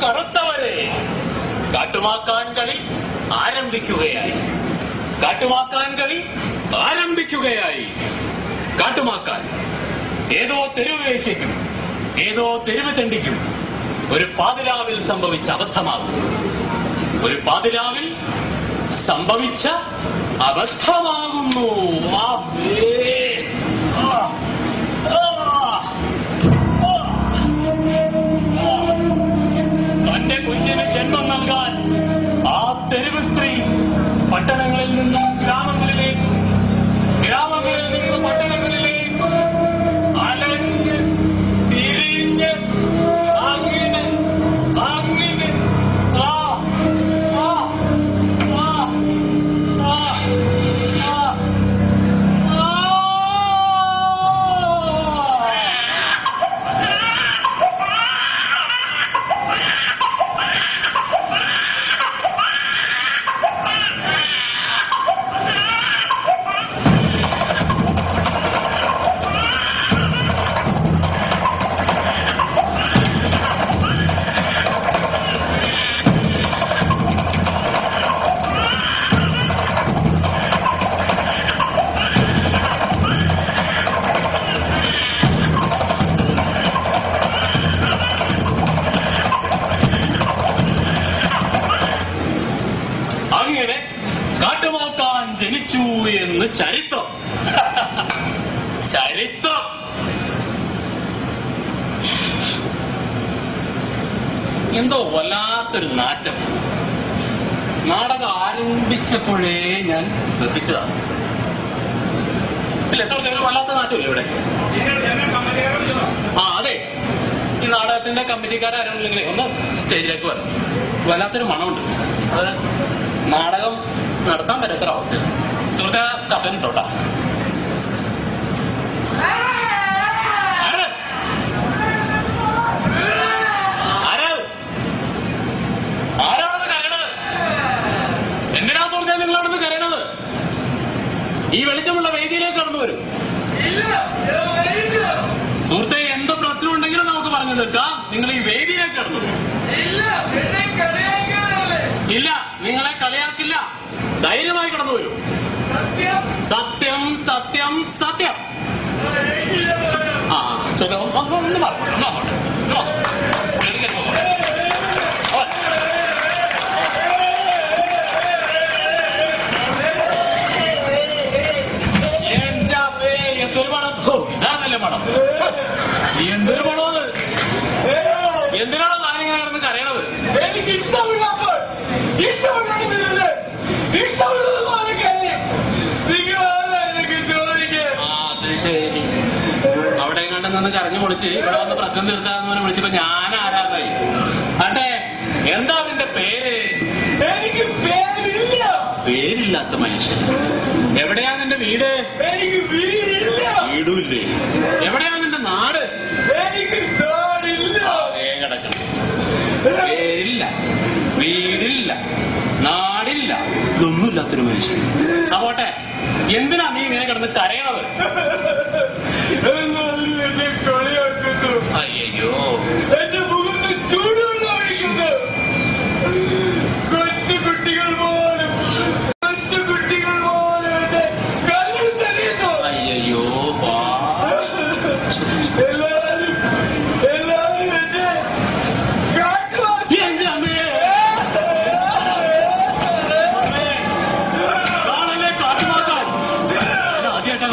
കറുത്തവരെ കാട്ടുമാക്കാൻ കളി ആരംഭിക്കുകയായി കാട്ടുമാക്കാൻ കളി ആരംഭിക്കുകയായി കാട്ടുമാക്കാൻ ഏതോ തെരുവ് വേശ്യയ്ക്കും ഏതോ തെരുവ് തെണ്ടിക്കും ഒരു പാതിരാവിൽ സംഭവിച്ച അബദ്ധമാകും ഒരു പാതിരാവിൽ സംഭവിച്ച അബദ്ധമാകുന്നു ആമേ. ആ. ആ. ആ. തന്റെ കുഞ്ഞിന് ജന്മം നൽകാൻ ആ തെരുവ് സ്ത്രീ പട്ടണങ്ങളിൽ നിന്നും ഗ്രാമങ്ങളിലേക്ക് ഗ്രാമങ്ങളിൽ നിന്നും പട്ടണങ്ങളിലേക്ക് അലഞ്ഞ് തിരിഞ്ഞ് അങ്ങനെ അങ്ങനെ ആ ആ ആ ആ ആ അങ്ങനെ കാട്ടുമാക്കാൻ ജനിച്ചു എന്ന് ചരിത്രം ചരിത്രം എന്തോ വല്ലാത്തൊരു നാറ്റം നാടകം ആരംഭിച്ചപ്പോഴേ ഞാൻ ശ്രദ്ധിച്ചതാണ് ഇല്ല സുഹൃത്തെ ഒരു വല്ലാത്ത നാറ്റമില്ല ഇവിടെ ആ അതെ ഈ നാടകത്തിന്റെ കമ്മിറ്റിക്കാരെങ്കിലും ഒന്ന് സ്റ്റേജിലേക്ക് വരണം വല്ലാത്തൊരു മണമുണ്ട് അത് നാടകം നടത്താൻ പറ്റാത്തൊരവസ്ഥയാണ് സുഹൃത്തെ കട്ടൻ ഇട്ടോട്ടാ ആരാ? ആരാ? ആരാണത് കരയണത് എന്തിനാ സുഹൃത്തെ നിങ്ങളാണെന്ന് കരയണത് ഈ വെളിച്ചമുള്ള വേദിയിലേക്ക് കടന്നു വരും സുഹൃത്തെ എന്ത് പ്രശ്നം ഉണ്ടെങ്കിലും നമുക്ക് പറഞ്ഞു തീർക്കാം നിങ്ങൾ ഈ വേദിയിലേക്ക് കടന്നു വരും ഇല്ല നിങ്ങളെ കളിയാക്കില്ല ധൈര്യമായി കടന്നു വരൂ സത്യം സത്യം സത്യം ആ സുഖം ഒന്ന് ഒന്ന് മാറ്, ഒന്ന് അങ്ങോട്ട്, ഒന്ന് വാ. വെളിയിൽ പോ. ഓ. എന്റെ അമ്മേ, എന്തൊരു മണം ഹോ, ഇതാണല്ലേ മണം എന്തൊരു മണമാണ് എന്തിനാണോ താനിങ്ങനെ കിടന്ന് കരയണത് എനിക്ക് ഇഷ്ടമില്ലപ്പോൾ ഇഷ്ടമുള്ളത് ഇഷ്ടമുള്ളത് പോലെ കഴിയും നിങ്ങൾ ആരാ എനിക്ക് ചോദിക്കാൻ ആ, അത് ശരി അവിടെ കണ്ട് നിന്ന് കരഞ്ഞു പൊളിച്ച് ഇവിടെ വന്ന് പ്രശ്നം തീർത്താന്ന് പറഞ്ഞ് വിളിച്ചപ്പോ ഞാൻ ആരാന്നായി അട്ടെ എന്താ നിന്റെ പേര് എനിക്ക് പേരില്ല പേരില്ലാത്ത മനുഷ്യൻ എവിടെയാ നിന്റെ വീട് എനിക്ക് വീടില്ല വീടുമില്ലേ എവിടെയാ നിന്റെ നാട് എനിക്ക് നാടില്ല അതേ കിടക്കണം പേരില്ല വീടില്ല നാടില്ല ഇതൊന്നുമില്ലാത്തൊരു മനുഷ്യൻ അപ്പോട്ടെ എന്തിനാ നീ ഇങ്ങനെ കിടന്ന് കരയണത് എന്നാലും എന്നെ കളിയാക്കുന്നു അയ്യോ എന്റെ മുഖത്ത് ചൂടുവെള്ളം ഒഴിക്കുന്നു കൊച്ചു കുട്ടികൾ പോലും കൊച്ചു കുട്ടികൾ പോലും എന്നെ കല്ലിൽ തെളിയുന്നു അയ്യോ എല്ലാരും എല്ലാരും എന്നെ കാട്ടുവാക്കി എന്റെ അമ്മേ കാണല്ലേ കാട്ടുമാക്കാൻ ആദ്യമായിട്ടാ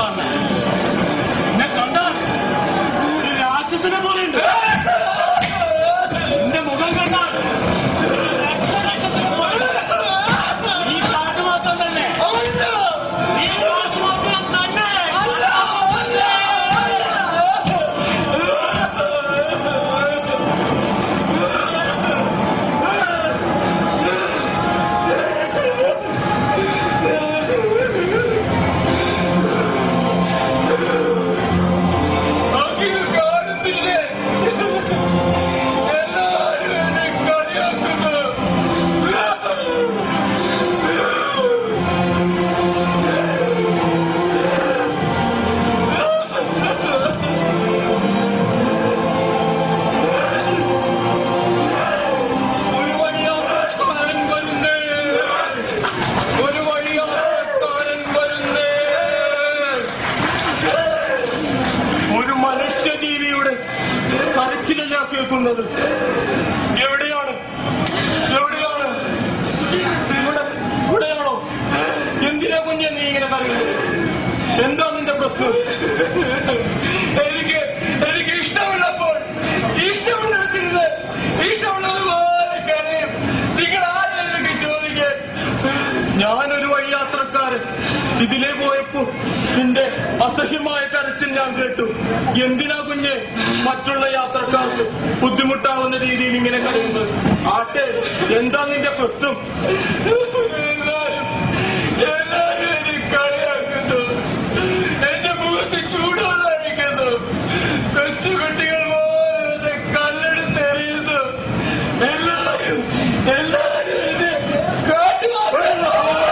നിൽക്കുന്നത് എവിടെയാണ് എവിടെയാണ് ഇവിടെ ഇവിടെയാണോ എന്തിനാ കുഞ്ഞെ നീ ഇങ്ങനെ കരയുന്നത് എന്താ നിന്റെ പ്രശ്നം എനിക്ക് എനിക്ക് ഇഷ്ടമുള്ളപ്പോൾ ഇഷ്ടമുള്ളിടത്തിരുന്ന് ഇഷ്ടമുള്ളതുപോലെ കരയും നിങ്ങൾ ആരെന്നൊക്കെ ചോദിക്കാൻ ഞാനൊരു വഴിയാത്രക്കാരൻ ഇതിലേ പോയപ്പോ നിന്റെ അസഹ്യമായ കരച്ചിൽ ഞാൻ കേട്ടു എന്തിനാ കുഞ്ഞെ മറ്റുള്ള യാത്രക്കാർക്ക് ബുദ്ധിമുട്ടാവുന്ന രീതിയിൽ ഇങ്ങനെ കരയുന്നത് ആട്ടെ എന്താ നിന്റെ പ്രശ്നം എല്ലാരും എല്ലാരും എന്നെ കളിയാക്കുന്നു എന്റെ മുഖത്ത് ചൂടുവെള്ളം അടിക്കുന്നു കൊച്ചുകുട്ടികൾ പോലെ എന്നെ കല്ലെടുത്തെറിയുന്നു എല്ലാരും എല്ലാരും എന്നെ കാട്ടുവാക്കുന്നു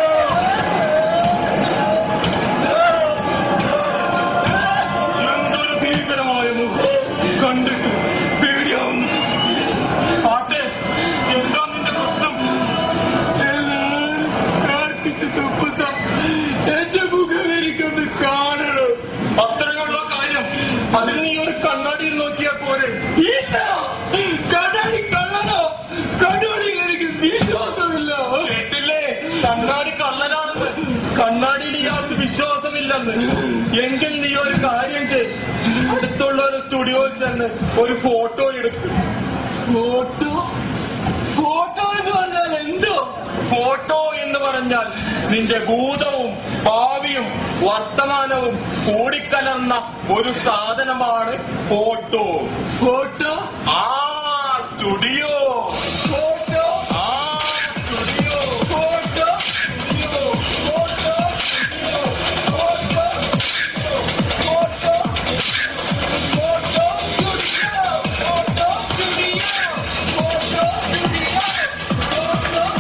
എന്തൊരു ഭീകരമായ മുഖം കണ്ടിട്ട് പേടിയാവുന്നു ആട്ടെ എന്താ നിന്റെ പ്രശ്നം എല്ലാവരും പ്രാർത്ഥിച്ച് തുപ്പുന്ന എന്റെ മുഖം എനിക്കൊന്ന് കാണണം അത്രയുള്ള കാര്യം അതിന് നീ ഒരു കണ്ണാടിയിൽ നോക്കിയാൽ പോരെ ഇല്ല കണ്ണാടി കള്ളനോ കണ്ണാടിയിൽ എനിക്ക് വിശ്വാസമില്ല കേട്ടില്ലേ കണ്ണാടി കള്ളനാണെന്ന് കണ്ണാടിയിൽ ഇയാൾക്ക് വിശ്വാസമില്ലെന്ന് എങ്കിൽ നീ ഒരു കാര്യം ചെയ് അടുത്തുള്ള ഒരു സ്റ്റുഡിയോയിൽ ചെന്ന് ഒരു ഫോട്ടോ എടുക്കും ഫോട്ടോ ഫോട്ടോ എന്ന് പറഞ്ഞാൽ എന്തോ ഫോട്ടോ എന്ന് പറഞ്ഞാൽ നിന്റെ ഭൂതവും ഭാവിയും വർത്തമാനവും കൂടിക്കലർന്ന ഒരു സാധനമാണ് ഫോട്ടോ ഫോട്ടോ ആ സ്റ്റുഡിയോ ഫോട്ടോ ആ studio photo studio photo studio photo photo photo studio photo studio photo studio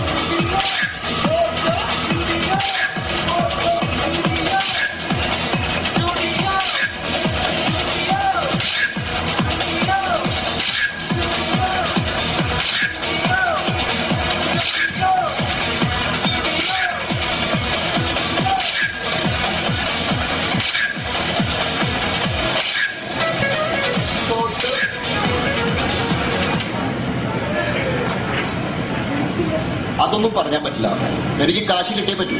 അതൊന്നും പറഞ്ഞാൻ പറ്റില്ല എനിക്ക് കാശ് കിട്ടിയേ പറ്റൂ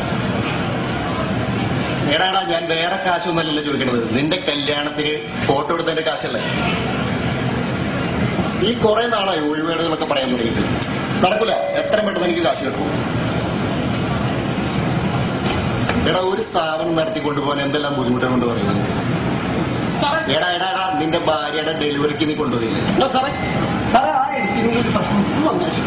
എടാടാ ഞാൻ വേറെ കാശൊന്നല്ലല്ലോ ചോദിക്കണത് നിന്റെ കല്യാണത്തിന് ഫോട്ടോ എടുത്തതിന്റെ കാശല്ലേ ഈ കുറെ നാളായി ഒഴിവേടുകളൊക്കെ പറയാൻ തുടങ്ങിയിട്ട് നടക്കൂല എത്ര പെട്ടെന്ന് എനിക്ക് കാശ് കിട്ടും എടാ ഒരു സ്ഥാപനം നടത്തിക്കൊണ്ടുപോകാൻ എന്തെല്ലാം ബുദ്ധിമുട്ടുകളുണ്ട് പറയുന്നത് സാറേ എടാ എടാ എടാ നിന്റെ ഭാര്യയുടെ ഡെലിവറിക്ക് നീ കൊണ്ടുപോയില്ലേ ഹലോ സാറേ സാറേ ആ എഡിറ്റിംഗിൽ ഒരു പ്രശ്നം ഒന്ന് അന്വേഷിച്ചു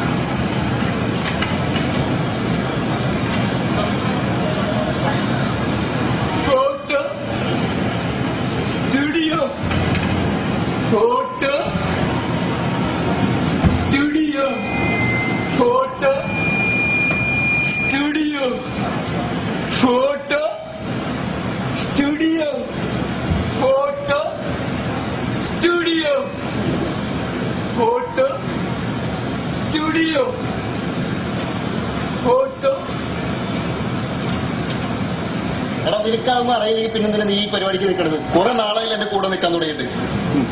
photo studio photo studio photo studio photo studio photo studio photo studio photo എടാ നിനക്കാതൊന്നും അറിയില്ലെങ്കിൽ പിന്നെ എന്തിനാ നീ ഈ പരിപാടിക്ക് നിൽക്കണത് കുറെ നാളായില്ല എന്റെ കൂടെ നിൽക്കാൻ തുടങ്ങിയിട്ട് ഉം.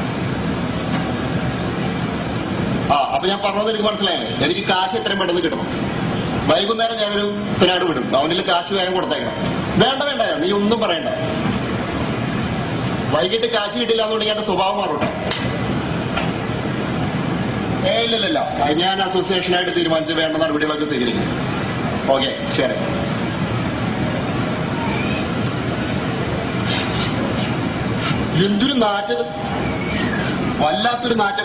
ആ അപ്പൊ ഞാൻ പറഞ്ഞത് എനിക്ക് മനസ്സിലായില്ലേ എനിക്ക് കാശ് എത്രയും പെട്ടെന്ന് കിട്ടണം വൈകുന്നേരം ഞാനൊരു തിനാട് വിടും അവനിൽ കാശ് വേഗം കൊടുത്തേക്കണം വേണ്ട വേണ്ട നീ ഒന്നും പറയണ്ട വൈകിട്ട് കാശ് കിട്ടില്ല എന്നുണ്ടെങ്കിൽ എന്റെ സ്വഭാവം മാറൂട്ടെ ഏ ഇല്ലില്ല ഞാൻ അസോസിയേഷനായിട്ട് തീരുമാനിച്ച് വേണ്ട നടപടികളൊക്കെ സ്വീകരിക്കും ഓക്കെ ശരി എന്തൊരു നാറ്റത് വല്ലാത്തൊരു നാറ്റം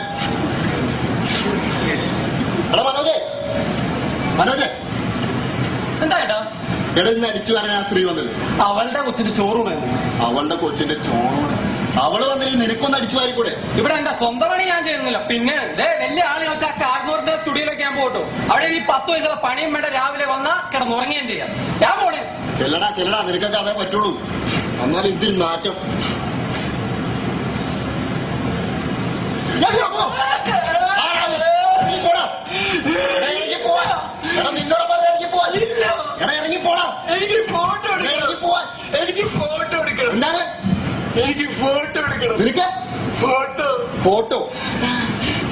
എടാ മനോജേ മനോജേ എന്താ ഏട്ടാ എടാ ഇന്ന് അടിച്ചു വരാൻ ആ സ്ത്രീ വന്നത് അവളുടെ കൊച്ചിന് ചോറുണ്ടായിരുന്നു അവളുടെ കൊച്ചിന്റെ ചോറോട് അവള് വന്നില്ലെങ്കിൽ നിനക്കൊന്ന് അടിച്ചു വാരിക്കൂടെ ഇവിടെ എന്റെ സ്വന്തം പണി ഞാൻ ചെയ്യുന്നില്ല പിന്നെ ദേ വലിയ ആളെ വെച്ചാൽ കാർമൂറിന്റെ സ്റ്റുഡിയോയിലേക്ക് ഞാൻ പോട്ടു അവിടെ ഈ പത്ത് വയസ്സുള്ള പണിയും വേണ്ട രാവിലെ വന്നാ കിടന്നുറങ്ങുകയും ചെയ്യാം ഞാൻ പോണേ ചെല്ലടാ ചെല്ലടാ നിനക്കൊക്കെ അതേ പറ്റുള്ളൂ എന്നാലും ഇതിരി നാറ്റം ഞാൻ പോ. ആ, ഇറങ്ങി പോടാ. എടാ, ഇറങ്ങി പോവാ. എടാ, നിന്നോട് പറഞ്ഞ ഇറങ്ങി പോവാ. എടാ ഇറങ്ങി പോടാ എനിക്ക് ഫോട്ടോ എടാ, എടുക്കണം ഇറങ്ങി പോവാ എനിക്ക് ഫോട്ടോ എടുക്കണം എന്താണ് എനിക്ക് ഫോട്ടോ എടുക്കണം നിനക്ക് ഫോട്ടോ ഫോട്ടോ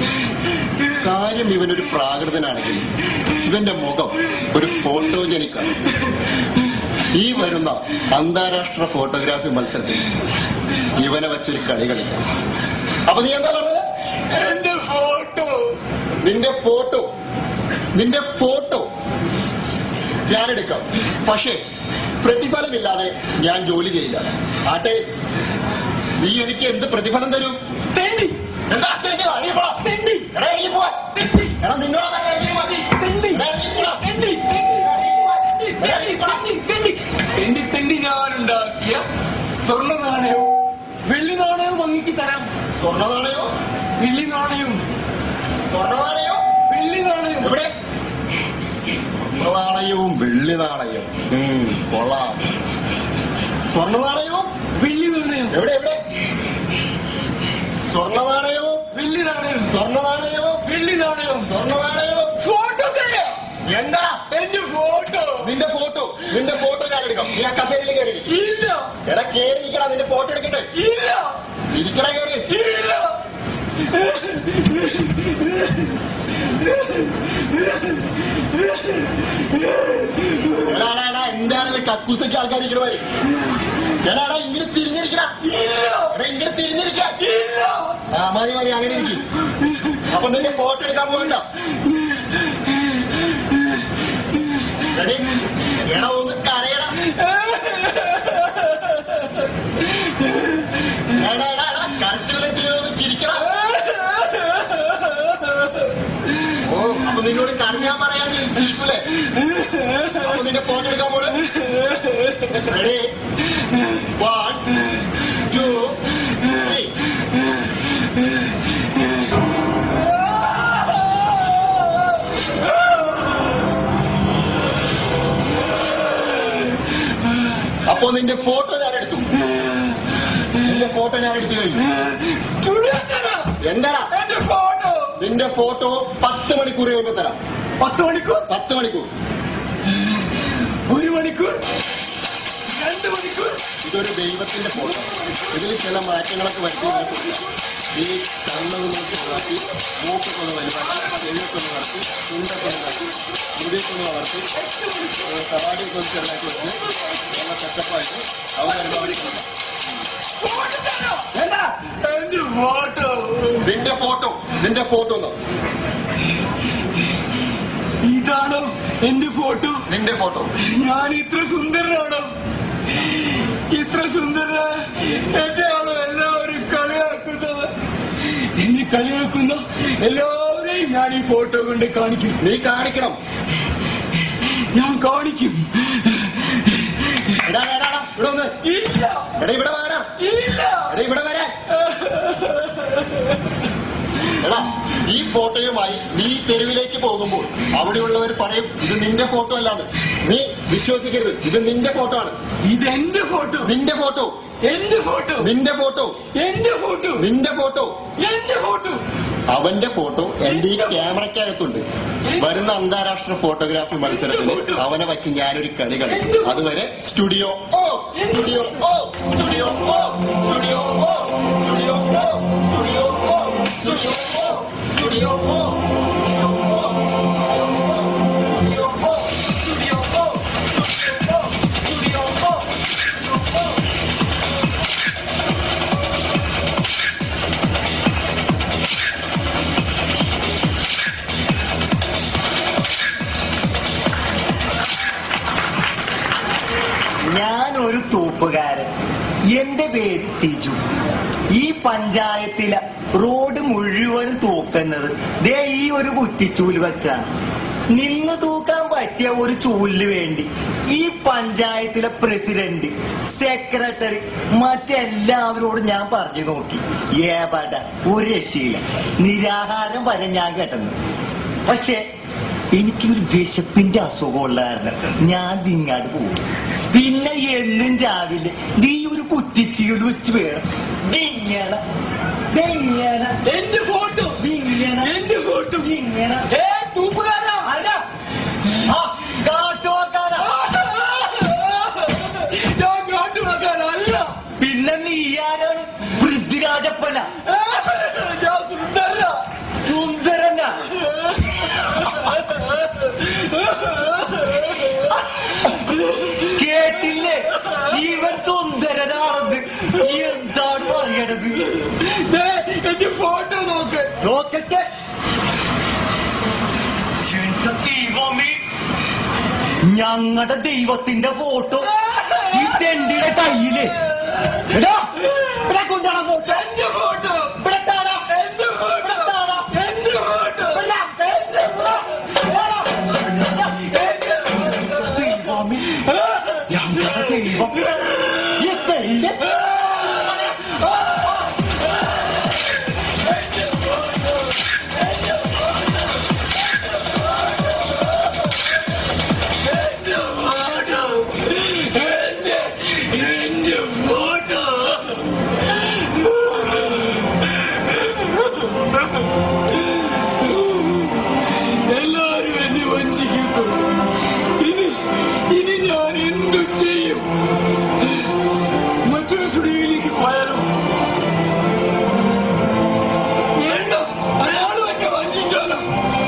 ശരിക്കും ഇവനൊരു പ്രാകൃതനാണെങ്കിൽ ഇവന്റെ മുഖം ഒരു ഫോട്ടോജനിക്കാണ് ഈ വരുന്ന അന്താരാഷ്ട്ര ഫോട്ടോഗ്രാഫി മത്സരത്തിൽ ഇവനെ വെച്ചൊരു കളി കളിക്കാം അപ്പൊ നീ എന്താ പറഞ്ഞത് എന്റെ ഫോട്ടോ നിന്റെ ഫോട്ടോ നിന്റെ ഫോട്ടോ ഞാനെടുക്കാം പക്ഷേ പ്രതിഫലമില്ലാതെ ഞാൻ ജോലി ചെയ്യില്ല ആട്ടെ നീ എനിക്ക് എന്ത് പ്രതിഫലം തരും തെണ്ടി എന്താ തെണ്ടി? ഇറങ്ങി പോടാ. തെണ്ടി എടാ, ഇറങ്ങി പോവാ. തെണ്ടി എടാ, നിന്നോടാ പറഞ്ഞത് ഇറങ്ങി പോവാ. തെണ്ടി എടാ, ഇറങ്ങി പോടാ. തെണ്ടി തെണ്ടി തെണ്ടി തെണ്ടി തെണ്ടി തെണ്ടി ഞാനുണ്ടാക്കിയ സ്വർണ്ണ നാണയവും വെള്ളി നാണയവും അങ്ങേക്ക് തരാം സ്വർണ്ണ നാണയോ വെള്ളി നാണയവും സ്വർണ്ണ നാണയോ വെള്ളി നാണയവും എവിടെ സ്വർണ്ണ നാണയവും വെള്ളി നാണയവും ഉം, കൊള്ളാം സ്വർണ്ണ നാണയവും വെള്ളി നാണയം എവിടെ എവിടെ സ്വർണ്ണ നാണയവും വെള്ളി നാണയം സ്വർണ്ണ നാണയവും വെള്ളി നാണയം സ്വർണ്ണ നാണയവും ഫോട്ടോ തരാം എന്താ എന്റെ ഫോട്ടോ നിന്റെ ഫോട്ടോ നിന്റെ ഫോട്ടോ ഞാൻ എടുക്കാം നീ ആ കസേരയിൽ കയറി ഇല്ല എടാ കയറി നിൽക്കടാ നിന്റെ ഫോട്ടോ എടുക്കട്ടെ ഇല്ല ഇരിക്കടാ കയറി ഇല്ല എടാ എടാ, എടാ എന്താണിത് കക്കൂസൊക്കെ ആൾക്കാർ ഇരിക്കണവര് എടാ എടാ ഇങ്ങനെ തിരിഞ്ഞിരിക്കണ ഇല്ല എടാ ഇങ്ങനെ തിരിഞ്ഞിരിക്ക ഇല്ല ആ മതി മതി അങ്ങനെ ഇരിക്കും അപ്പൊ നിന്റെ ഫോട്ടോ എടുക്കാൻ പോകണ്ട എടീ, എടാ ഒന്ന് കരയടാ എടാ എടാ എടാ കരച്ചിലെത്തിയോ ഒന്ന് ചിരിക്കടാ ഓ അപ്പൊ നിന്നോട് കരഞ്ഞാൻ പറയാൻ നീ ചിരിക്കൂലേ അപ്പൊ നിന്റെ ഫോട്ടോ എടുക്കാൻ പോണ് റെഡി വൺ ടു ത്രീ അപ്പോ നിന്റെ ഫോട്ടോ ഞാൻ എടുത്തു നിന്റെ ഫോട്ടോ ഞാൻ എടുത്തു കഴിഞ്ഞു സ്റ്റുഡിയോ തരാം എന്താ എന്റെ ഫോട്ടോ നിന്റെ ഫോട്ടോ പത്ത് മണിക്കൂർ കഴിയുമ്പോ തരാം പത്ത് മണിക്കൂർ പത്ത് മണിക്കൂർ ഒരു മണിക്കൂർ രണ്ട് മണിക്കൂർ ഇതൊരു ദൈവത്തിന്റെ ഫോട്ടോ ഇതിൽ ചില മാറ്റങ്ങളൊക്കെ വരുത്തി ഇതിനെ കൊടുക്കാം. ഈ കണ്ണൊന്ന് നോക്കി വളർത്തി മൂക്കൊക്കെ ഒന്ന് വലുതാക്കി ചെവിയൊക്കെ ഒന്ന് വളർത്തി ചുണ്ടൊക്കെ ഒന്ന് വളർത്തി മുടിയൊക്കെ ഒന്ന് വളർത്തി കവാടിയൊക്കെ ഒന്ന് ചെറുതാക്കി വെച്ച് നല്ല സെറ്റപ്പായിട്ട് അവ പരിപാടി ഫോട്ടോ തരാം എന്താ എന്റെ ഫോട്ടോ നിന്റെ ഫോട്ടോ നിന്റെ ഫോട്ടോ ഒന്ന് ഇതാണോ എന്റെ ഫോട്ടോ നിന്റെ ഫോട്ടോ ഞാൻ ഇത്ര സുന്ദരനാണോ ഇത്ര സുന്ദര എന്നെയാണോ എല്ലാവരും കളിയാക്കുന്നത് എന്നെ കളിയാക്കുന്ന എല്ലാവരെയും ഞാൻ ഈ ഫോട്ടോ കൊണ്ട് കാണിക്കും നീ കാണിക്കണം ഞാൻ കാണിക്കും എടാ എടാ, എടാ, ഇവിടെ ഒന്ന് ഇല്ല എടാ ഇവിടെ വേണം ഇല്ല എടാ ഇവിടെ വരാൻ എടാ ഈ ഫോട്ടോയുമായി നീ തെരുവിലേക്ക് പോകുമ്പോൾ അവിടെയുള്ളവർ പറയും ഇത് നിന്റെ ഫോട്ടോ അല്ലാന്ന് നീ വിശ്വസിക്കരുത് ഇത് നിന്റെ ഫോട്ടോ ആണ് ഇതെന്റെ ഫോട്ടോ നിന്റെ ഫോട്ടോ എന്റെ ഫോട്ടോ നിന്റെ ഫോട്ടോ എന്റെ ഫോട്ടോ നിന്റെ ഫോട്ടോ എന്റെ ഫോട്ടോ അവന്റെ ഫോട്ടോ എന്റെ ഈ ക്യാമറയ്ക്കകത്തുണ്ട് വരുന്ന അന്താരാഷ്ട്ര ഫോട്ടോഗ്രാഫി മത്സരത്തിന് അവനെ വെച്ച് ഞാനൊരു കളി കളി അതുവരെ സ്റ്റുഡിയോ ഓ സ്റ്റുഡിയോ ഓ സ്റ്റുഡിയോ ഓ സ്റ്റുഡിയോ ഓ സ്റ്റുഡിയോ ഓ സ്റ്റുഡിയോ ഓ സ്റ്റുഡിയോ ഓ സ്റ്റുഡിയോ ഓ ഞാൻ ഒരു തൂപ്പുകാരൻ എന്റെ പേര് സിജു ഈ പഞ്ചായത്തിലെ റോഡ് മുഴുവനും തൂക്കുന്നത് ദേ ഈ ഒരു കുറ്റിച്ചൂല് വെച്ചാണ് നിന്ന് തൂക്കാൻ പറ്റിയ ഒരു ചൂലിന് വേണ്ടി ഈ പഞ്ചായത്തിലെ പ്രസിഡന്റ് സെക്രട്ടറി മറ്റെല്ലാവരോടും ഞാൻ പറഞ്ഞു നോക്കി ഏപട ഒരു രക്ഷയില്ല നിരാഹാരം വരെ ഞാൻ കേട്ടത് പക്ഷെ എനിക്കൊരു വിശപ്പിന്റെ അസുഖമുള്ള കാരണം ഞാൻ തിങ്ങാട് പോകും പിന്നെ എന്നും രാവിലെ നീ ഒരു കുറ്റിച്ചീട് വെച്ച് വേണം ദിങ്ങനെ ദിങ്ങനെ എന്റെ ഫോട്ടോ ദിങ്ങനെ എന്റെ ഫോട്ടോ ദിങ്ങനെ ഏ തൂപ്പുകാരാ അല്ല ആ കാട്ടുവാക്കാനാ ഞാൻ കാട്ടുവാക്കാനല്ല പിന്നെ നീ ആരാണ് പൃഥ്വിരാജപ്പന ഞാൻ സുന്ദര സുന്ദരനാ ഫോട്ടോ നോക്ക് നോക്കട്ടെ എന്റെ ദൈവമേ ഞങ്ങളുടെ ദൈവത്തിന്റെ ഫോട്ടോ ഈ തെണ്ടിയുടെ കയ്യില് എടാ, ഇവിടെ കൊണ്ടുവരാ ഫോട്ടോ എന്റെ ഫോട്ടോ ഇവിടെ താടാ. എന്റെ ഫോട്ടോ ഇവിടെ താടാ. എന്റെ ഫോട്ടോ ഇവിടെ. എന്റെ ദൈവമേ ഞങ്ങളുടെ ദൈവം ഈ തെണ്ടി എന്റെ ഫോട്ടോ എല്ലാരും എന്നെ വഞ്ചിക്കുന്നു ഇനി ഇനി ഞാൻ എന്തു ചെയ്യും മറ്റൊരു സ്റ്റുഡിയോയിലേക്ക് പോയാലോ വേണ്ട അയാളും എന്നെ വഞ്ചിച്ചാലോ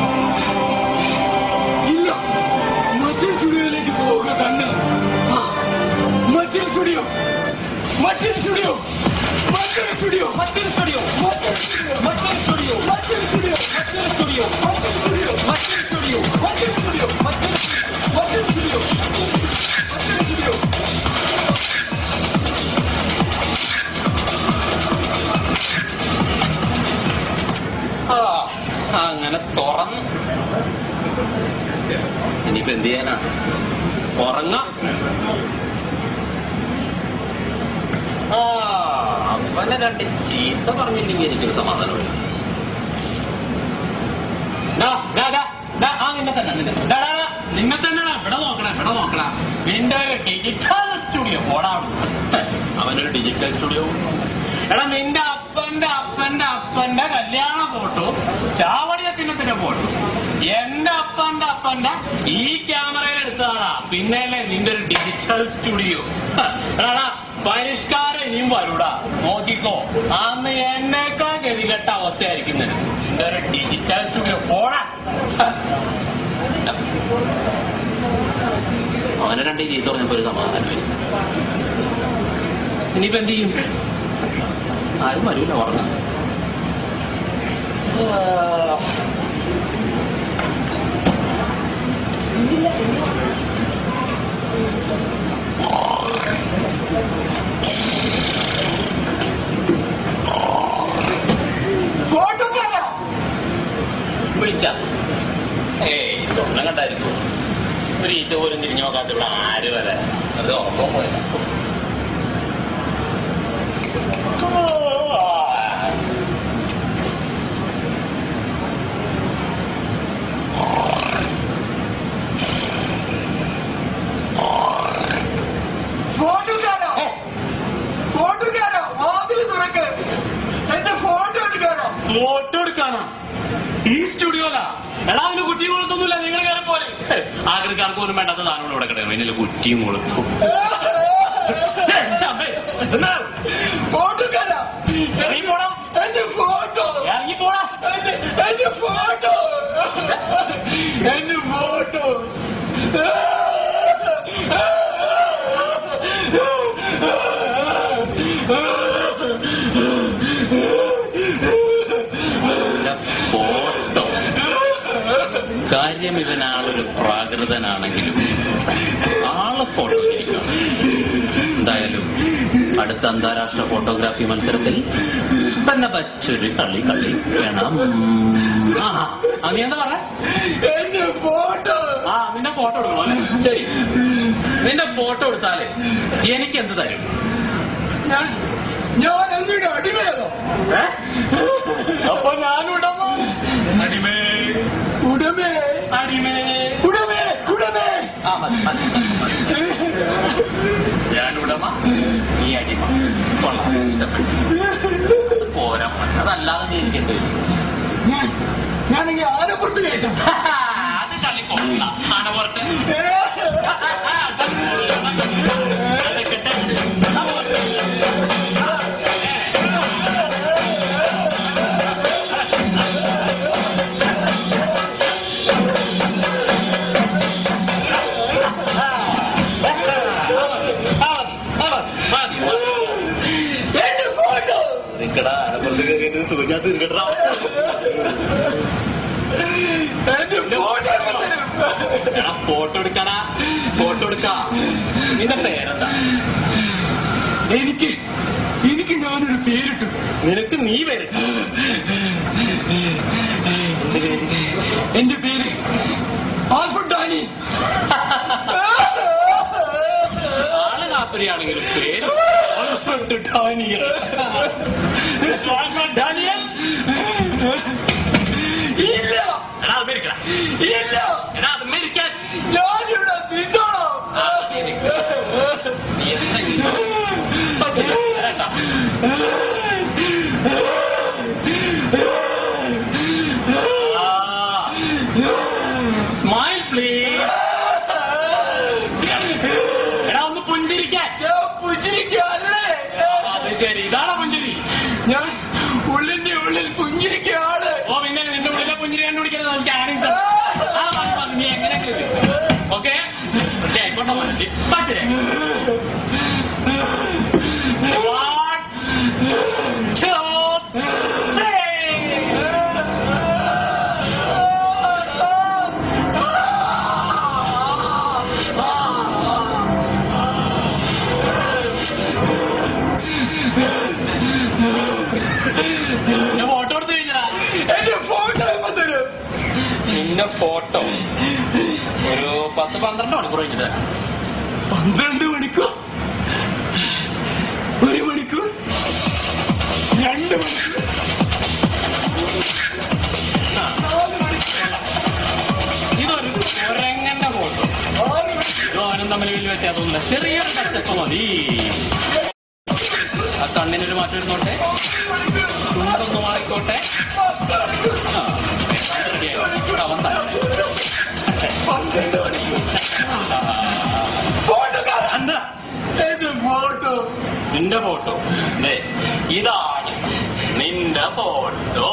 ഇല്ല മറ്റൊരു സ്റ്റുഡിയോയിലേക്ക് പോവുക തന്നെ ആ, മറ്റൊരു സ്റ്റുഡിയോ മറ്റൊരു സ്റ്റുഡിയോ മറ്റൊരു സ്റ്റുഡിയോ മറ്റൊരു സ്റ്റുഡിയോ മറ്റൊരു സ്റ്റുഡിയോ മറ്റൊരു സ്റ്റുഡിയോ മറ്റൊരു സ്റ്റുഡിയോ മറ്റൊരു സ്റ്റുഡിയോ മറ്റൊരു സ്റ്റുഡിയോ മറ്റൊരു സ്റ്റുഡിയോ മറ്റൊരു സ്റ്റുഡിയോ മറ്റൊരു സ്റ്റുഡിയോ മറ്റൊരു സ്റ്റുഡിയോ ആ അങ്ങനെ തുറന്നു ഇനിയിപ്പോ എന്ത് ചെയ്യാനാ ഉറങ്ങാം ആ അവനെ രണ്ട് ചീത്ത പറഞ്ഞില്ലെങ്കിൽ എനിക്കൊരു സമാധാനമില്ല ഡാ, ഡാ, ഡാ, ഡാ, ആ നിന്നെ തന്നെ നിന്നെ ഡാ, ഡാ, ഡാ, നിന്നെ തന്നെ ഇവിടെ നോക്കണേ ഇവിടെ നോക്കണ നിന്റെ ഒരു ഡിജിറ്റൽ സ്റ്റുഡിയോ പോടാ അവിടുന്ന്. അവനൊരു ഡിജിറ്റൽ സ്റ്റുഡിയോ എടാ നിന്റെ അപ്പന്റെ അപ്പന്റെ അപ്പന്റെ കല്യാണ ഫോട്ടോ ചാവടിയത്തിനത്തിന്റെ ഫോട്ടോ എന്റെ അപ്പന്റെ അപ്പന്റെ ഈ ക്യാമറയിൽ എടുത്തതാടാ പിന്നെയല്ലേ നിന്റെ ഒരു ഡിജിറ്റൽ സ്റ്റുഡിയോ എടാ പരിഷ്കാരം ഇനിയും വരൂടാ നോക്കിക്കോ അന്ന് എന്നേക്കാൾ ഗതികെട്ട അവസ്ഥയായിരിക്കും നിനക്ക്. നിന്റെ ഒരു ഡിജിറ്റൽ സ്റ്റുഡിയോ പോടാ അവനെ രണ്ട് രീതി പറഞ്ഞപ്പോ ഒരു സമാധാനമായി ഇനിയിപ്പോ എന്ത് ചെയ്യും ആരും വരൂല ഉറങ്ങ ഫോട്ടോ കാണാം വിളിച്ച ഏയ് സ്വപ്നം കണ്ടായിരിക്കും ഒരു ഈച്ച പോലും തിരിഞ്ഞു നോക്കാത്ത ഇവിടെ ആര് വരെ അത് ഉറക്കം പോയ ഫോട്ടോ കാണാം ഫോട്ടോ കാണാം വാതിൽ തുറക്ക് എന്റെ ഫോട്ടോ എടുക്കാനോ ഫോട്ടോ എടുക്കാനാ ഈ സ്റ്റുഡിയോലാ എടാ അവന് കുറ്റിയും കൊളുത്തൊന്നുമില്ല നിങ്ങൾ കയറി പോലെ ആഗ്രഹക്കാർക്ക് പോലും വേണ്ടാത്ത സാധനങ്ങൾ ഇവിടെ കിടക്കണം ഇതിൽ കുറ്റിയും കൊളുത്തും ഫോട്ടോ കാണാം ഇറങ്ങി പോടാ എന്റെ ഫോട്ടോ ഇറങ്ങി പോടാ എന്റെ എന്റെ ഫോട്ടോ എന്റെ ഫോട്ടോ ഫോട്ടോ കാര്യം ഇവനാളൊരു പ്രാകൃതനാണെങ്കിലും ആള് ഫോട്ടോ എന്തായാലും അടുത്ത അന്താരാഷ്ട്ര ഫോട്ടോഗ്രാഫി മത്സരത്തിൽ തന്നെ പറ്റൊരു കളി കളി വേണം ആ ആ, നീ എന്താ പറ എന്റെ ഫോട്ടോ ആ നിന്റെ ഫോട്ടോ എടുക്കണോ അല്ലേ ശരി നിന്റെ ഫോട്ടോ എടുത്താലേ എനിക്ക് എന്ത് തരും ഞാൻ ഞാൻ എന്തിനു അടിമയാണോ ഏ? അപ്പൊ ഞാനുടമ അടിമേ ഉടമേ അടിമേ ഉടമേ ഉടമേ ആ മതി മതി മതി, മതി ഞാനുടമ നീ അടിമ കൊള്ളാം ഇഷ്ടപ്പെട്ടു അത് പോരാ മതി. അതല്ലാതെ നീ എനിക്ക് എന്ത് തരും? ഞാൻ ഞാനെങ്കിൽ ആനപ്പുറത്ത് കയറ്റാം അത് തള്ളിക്കൊണ്ട ആനപോർട്ട് എന്റെ ഫോട്ടോ നിക്കടാ ആനപ്പുറത്ത് കയറിയിട്ട് സുഖിക്കാത്ത എന്റെ ഫോട്ടോ തരും എടാ ഫോട്ടോ എടുക്കടാ ഫോട്ടോ എടുക്കാ നിന്റെ പേരെന്താ എനിക്ക് എനിക്ക് ഞാനൊരു പേരിട്ടു നിനക്ക് നീ വരും എന്റെ പേര് ആൽഫ്രഡ് ഡാനി ആള് കാപ്പരിയാണെങ്കിലും പേര് ആൽഫ്രഡ് ഡാനിയൽ ആൽഫ്രഡ് ഡാനിയൽ ഇല്ല എടാ അമേരിക്ക ഇല്ല എടാ അമേരിക്കൻ ഞാനിവിടെ നിന്നോളാം അമേരിക്ക നീ എന്തെങ്കിലും പക്ഷേ കേട്ടാ സ്മൈൽ പ്ലീസ് എടാ ഒന്ന് പുഞ്ചിരിക്കാൻ ഞാൻ പുഞ്ചിരിക്കല്ലേ അത് ശരി ഇതാണ് പുഞ്ചിരി ഞാൻ ഉള്ളിന്റെ ഉള്ളിൽ പുഞ്ചിരിക്കാണ് ഓ പിന്നെ നിന്റെ ഉള്ളിലെ പുഞ്ചിരി കണ്ടുപിടിക്കുന്നത് സ്കാനിങ് ആ മതി മതി നീ എങ്ങനെയെങ്കിലും ഓക്കെ ഓക്കെ ആയിക്കോട്ടെ മതി. ഇപ്പൊ ശരി One, two, three. നിന്റെ ഫോട്ടോ എടുത്ത് കഴിഞ്ഞാ എന്റെ ഫോട്ടോ ഇപ്പൊ തരും നിന്റെ ഫോട്ടോ ഒരു പത്ത് പന്ത്രണ്ട് മണിക്കൂർ കഴിഞ്ഞിട്ട് പന്ത്രണ്ട് മണിക്കൂർ ഒരു മണിക്കൂർ രണ്ട് മണിക്കൂർ ഇതൊരു കുരങ്ങന്റെ ഫോട്ടോ ആറ് മണിക്കൂർ ഇതും അവനും തമ്മിൽ വലിയ വ്യത്യാസമൊന്നുമില്ല ചെറിയൊരു ടച്ചപ്പ് മതി ആ കണ്ണിനൊരു മാറ്റം ഇരുന്നോട്ടെ ചുണ്ടൊന്ന് മാറിക്കോട്ടെ ആ, റെഡിയായി. അവൻ തന്നെ. പന്ത്രണ്ട് മണിക്കൂർ ഫോട്ടോക്കാരൻ എന്താ എന്റെ ഫോട്ടോ നിന്റെ ഫോട്ടോ ദേ, ഇതാണ് നിന്റെ ഫോട്ടോ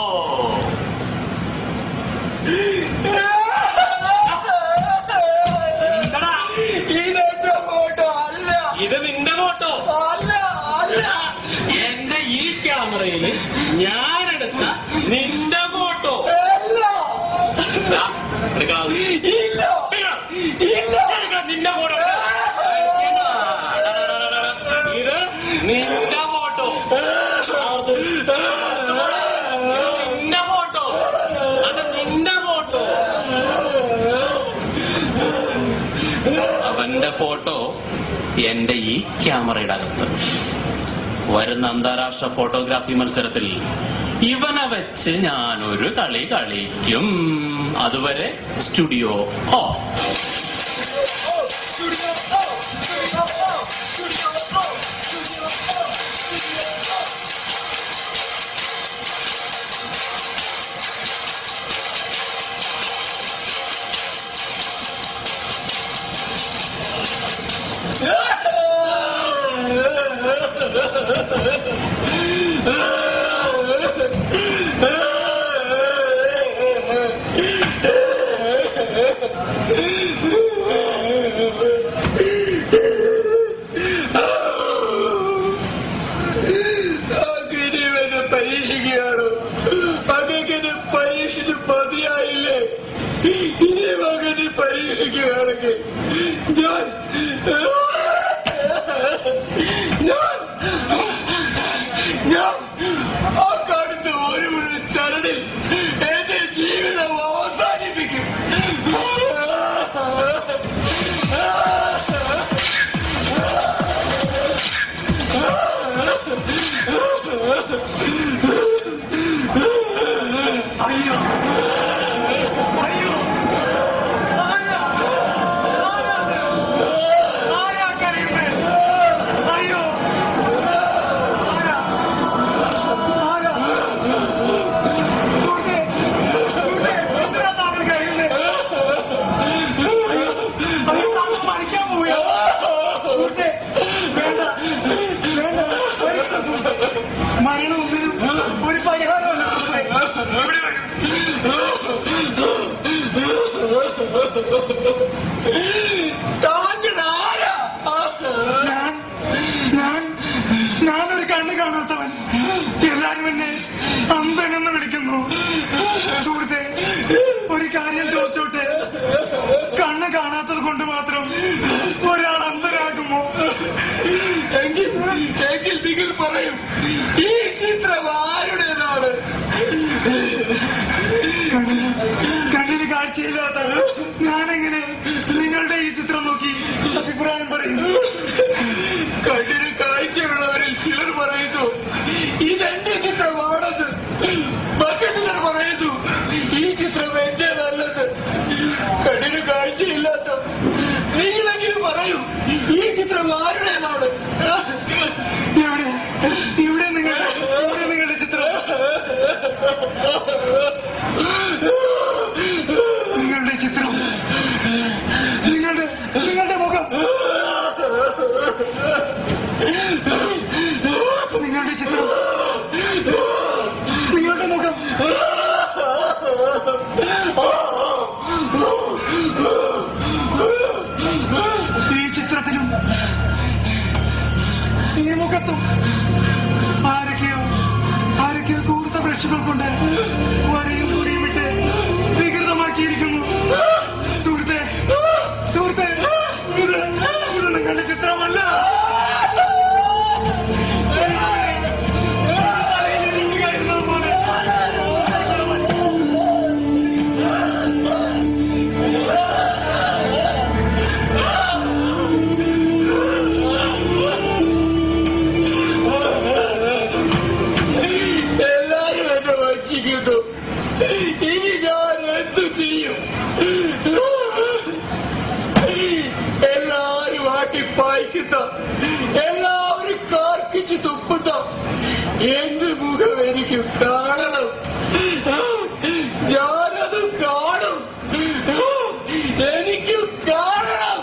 എന്താടാ? ഇതെന്റെ ഫോട്ടോ അല്ല ഇത് നിന്റെ ഫോട്ടോ അല്ല അല്ല എന്റെ ഈ ക്യാമറയില് ഞാനെടുത്ത നിന്റെ ഫോട്ടോ അല്ല ദാ, എടുക്കണം. ഇല്ല എടുക്കണം. ഇല്ല എടുക്കണം, നിന്റെ ഫോട്ടോ ഇത് നിന്റെ ഫോട്ടോ അത് നിന്റെ ഫോട്ടോ അത് നിന്റെ ഫോട്ടോ അവന്റെ ഫോട്ടോ എന്റെ ഈ ക്യാമറയുടെ അകത്ത് വരുന്ന അന്താരാഷ്ട്ര ഫോട്ടോഗ്രാഫി മത്സരത്തിൽ ഇവനെ വെച്ച് ഞാനൊരു കളി കളിക്കും അതുവരെ സ്റ്റുഡിയോ ഓഫ് അങ്ങനെ എന്നെ പരീക്ഷിക്കുകയാണോ അങ്ങനെ പരീക്ഷിച്ച് മതിയായില്ലേ ഇനി മകനെ പരീക്ഷിക്കുകയാണെങ്കിൽ ഞാൻ ഞാൻ ഞാൻ ആ കാണുന്ന ഒരു ഒരു ചരടിൽ എന്റെ ജീവിതം അവസാനിപ്പിക്കും അയ്യോ അയ്യോ ആരാ കരയുന്നേ അയ്യോ ആരാ ആരാ സുഹൃത്തേ സുഹൃത്തേ എന്തിനാ താങ്കൾ കരയുന്നേ അയ്യോ അയ്യോ താങ്കൾ മരിക്കാൻ പോവുകയാ സുഹൃത്തേ വേണ്ട വേണ്ട മരിക്കണ്ട സുഹൃത്തേ മരണം ഒന്നിനും ഒരു പരിഹാരമല്ല സുഹൃത്തേ ഇവിടെ വരൂ താങ്കൾ ആരാ ഞാൻ ഞാൻ ഞാനൊരു കണ്ണ് കാണാത്തവൻ എല്ലാരും എന്നെ അന്തനെന്ന് വിളിക്കുന്നു സുഹൃത്തെ ഒരു എങ്കിൽ എങ്കിൽ നിങ്ങൾ പറയും ഈ ചിത്രം ആരുടേതാണ് കണ്ണിന് കാഴ്ചയില്ലാത്ത ഞാനെങ്ങനെ നിങ്ങളുടെ ഈ ചിത്രം നോക്കി അഭിപ്രായം പറയും കണ്ണിന് കാഴ്ചയുള്ളവരിൽ ചിലർ പറയുന്നു ഇതെന്റെ ചിത്രമാണത് മറ്റു ചിലർ പറയുന്നു ഈ ചിത്രം എന്റേതല്ലത് കണ്ണിന് കാഴ്ചയില്ലാത്ത നിങ്ങളെങ്കിലും പറയും ഈ ചിത്രം ആരുടേതാണ് ഇവിടെ ഇവിടെ നിങ്ങളുടെ ഇവിടെ നിങ്ങളുടെ ചിത്രം നിങ്ങളുടെ ചിത്രം നിങ്ങളുടെ നിങ്ങളുടെ മുഖം നിങ്ങളുടെ ചിത്രം നിങ്ങളുടെ മുഖം ഈ ചിത്രത്തിലും ഈ മുഖത്തും ആരൊക്കെയോ ആരൊക്കെയോ കൂർത്ത ബ്രഷുകൾ കൊണ്ട് വരയും കുറിയും ഇട്ട് വികൃതമാക്കിയിരിക്കുന്നു സുഹൃത്തെ സുഹൃത്തെ ഇത് ഇത് നിങ്ങളുടെ ചിത്രമല്ല തലയിൽ ഇരുമ്പ് കയറുന്നത് പോലെ എല്ലാരും എന്നെ വഞ്ചിക്കുന്നു ഇനി ഞാൻ എന്തു ചെയ്യും എല്ലാരും ആട്ടി പായിക്കുന്ന എല്ലാവരും കാർക്കിച്ച് തുപ്പുന്ന എന്ത് മുഖം എനിക്ക് കാണണം ഞാനത് കാണും എനിക്ക് കാണണം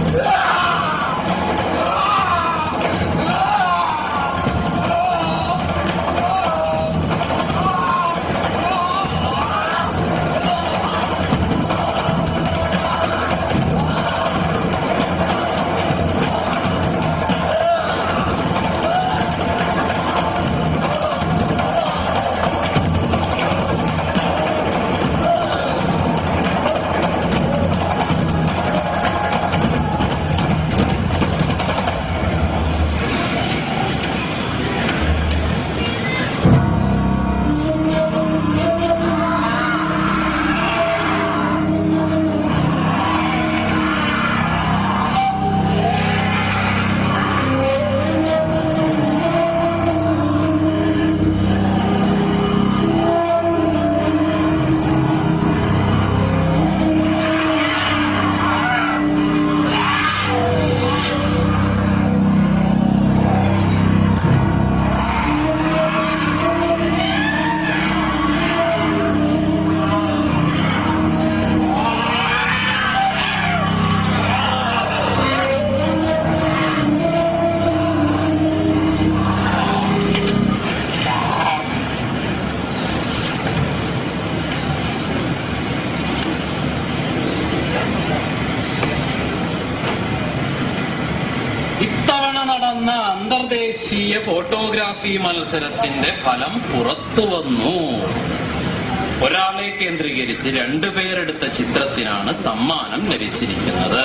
ഇത്തവണ നടന്ന അന്തർദേശീയ ഫോട്ടോഗ്രാഫി മത്സരത്തിന്റെ ഫലം പുറത്തു വന്നു ഒരാളെ കേന്ദ്രീകരിച്ച് രണ്ടുപേരെടുത്ത ചിത്രത്തിനാണ് സമ്മാനം ലഭിച്ചിരിക്കുന്നത്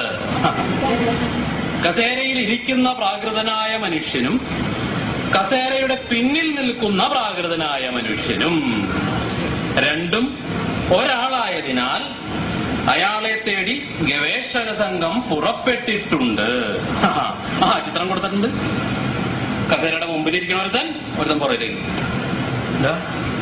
കസേരയിൽ ഇരിക്കുന്ന പ്രാകൃതനായ മനുഷ്യനും കസേരയുടെ പിന്നിൽ നിൽക്കുന്ന പ്രാകൃതനായ മനുഷ്യനും രണ്ടും ഒരാളായതിനാൽ അയാളെ തേടി ഗവേഷക സംഘം പുറപ്പെട്ടിട്ടുണ്ട് ആ ചിത്രം കൊടുത്തിട്ടുണ്ട് കസേരയുടെ മുമ്പിലിരിക്കണ ഒരുത്തൻ ഒരുത്തൻ പുറകിലേക്ക് എന്താ?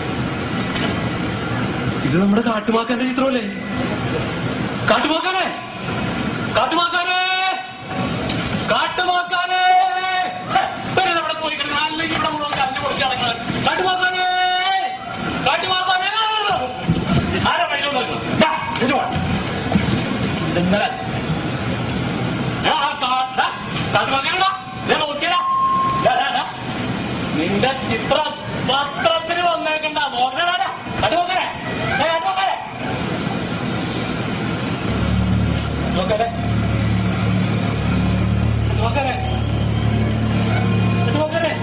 ഇത് നമ്മുടെ കാട്ടുമാക്കാന്റെ ചിത്രമല്ലേ കാട്ടുമാക്കാനെ കാട്ടുമാക്കാനെ കാട്ടുമാക്കാനെ ഛെ, ഇവര് നമ്മുടെ പോയി കിടക്കണം അല്ലെങ്കിൽ ഇവിടെ മുഴുവൻ കരഞ്ഞു പൊളിച്ച് നടക്കുന്നത് കാട്ടുമാക്കാനെ കാട്ടുമാക്കാനെ ആരാ വഴി നടക്കുന്നത് ഇതെന്നല്ല നിന്റെ ചിത്ര പത്രത്തിന് വന്നേക്കണ്ട നോക്കണേ അത് നോക്കണേ അത് നോക്കണേ നോക്കണേ നോക്കണേ നോക്കണേ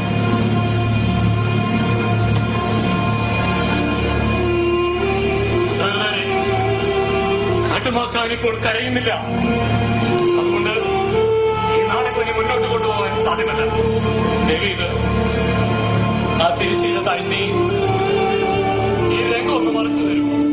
സഹോദരനെ കാട്ടുമാക്കാൻ ഇപ്പോൾ കരയുന്നില്ല അതുകൊണ്ട് ഈ നാളെ പോയി മുന്നോട്ട് കൊണ്ടുപോകാൻ സാധ്യമല്ല ദേവി ഇത് ആ തിരിശീല താഴ്ത്തി ഈ രംഗം ഒന്ന് മറിച്ചു തരൂ